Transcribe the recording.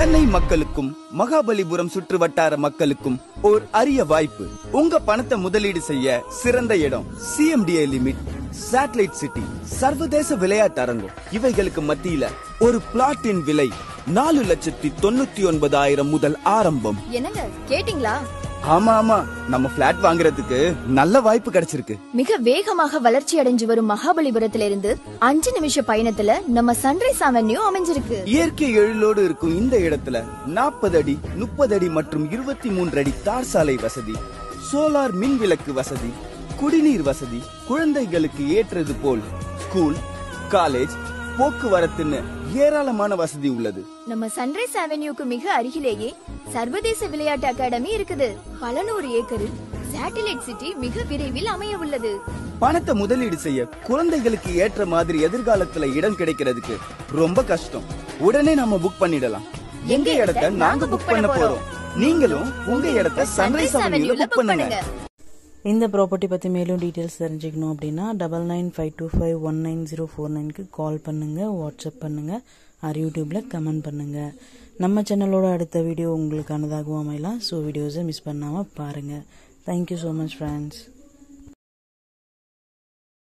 சென்னை மக்களுக்கும் மகாபலிபுரம் சுற்று வட்டார மக்களுக்கும் ஓர் அரிய வாய்ப்பு உங்க பணத்தை முதலீடு செய்ய சிறந்த இடம் சிஎம்டிஏ லிமிட் சேட்டலைட் சிட்டி சர்வதேச விளையாட்டு அரங்கம் இவைகளுக்கு மத்தியில ஒரு பிளாட்டின் விலை நாலு லட்சத்தி தொண்ணூத்தி ஒன்பதாயிரம் முதல் ஆரம்பம் என்னங்க கேட்டிங்களா ஆமா ஆமா நம்ம பிளாட் வாங்குறதுக்கு நல்ல வாய்ப்பு கிடைச்சிருக்கு மிக வேகமாக வளர்ச்சி அடைஞ்சு வரும் மகாபலிபுரத்திலிருந்து அஞ்சு நிமிஷ பயணத்துல நம்ம சன்ரைஸ் அவென்யூ அமைஞ்சிருக்கு இயற்கை எழிலோடு இருக்கும் இந்த இடத்துல நாற்பது அடி முப்பது அடி மற்றும் இருபத்தி மூன்று அடி தார் சாலை வசதி சோலார் மின் விளக்கு வசதி குடிநீர் வசதி குழந்தைகளுக்கு ஏற்றது போல் ஸ்கூல் காலேஜ் போக்குவரத்துன்னு ஏராளமான வசதி உள்ளது நம்ம சன்ரைஸ் அவென்யூக்கு மிக அருகிலேயே சர்வதேச விளையாட்டு அகாடமி இருக்குது பல நூறு ஏக்கரில் சேட்டலைட் சிட்டி மிக விரைவில் அமைய உள்ளது பணத்தை முதலீடு செய்ய குழந்தைகளுக்கு ஏற்ற மாதிரி எதிர்காலத்துல இடம் கிடைக்கிறதுக்கு ரொம்ப கஷ்டம் உடனே நம்ம புக் பண்ணிடலாம் எங்க இடத்தை நாங்க புக் பண்ண போறோம் நீங்களும் உங்க இடத்தை சன்ரைஸ் அவென்யூல புக் பண்ணுங்க இந்த ப்ராப்பர்ட்டி பற்றி மேலும் டீட்டெயில்ஸ் தெரிஞ்சுக்கணும் அப்படின்னா double nine five two five one nine zero four நைனுக்கு கால் பண்ணுங்கள் வாட்ஸ்அப் பண்ணுங்கள் ஆர் யூடியூப்பில் கமெண்ட் பண்ணுங்கள் நம்ம சேனலோட அடுத்த வீடியோ உங்களுக்கானதாகவும் அமையலாம் ஸோ வீடியோஸை மிஸ் பண்ணாமல் பாருங்கள் தேங்க்யூ ஸோ மச் ஃப்ரெண்ட்ஸ்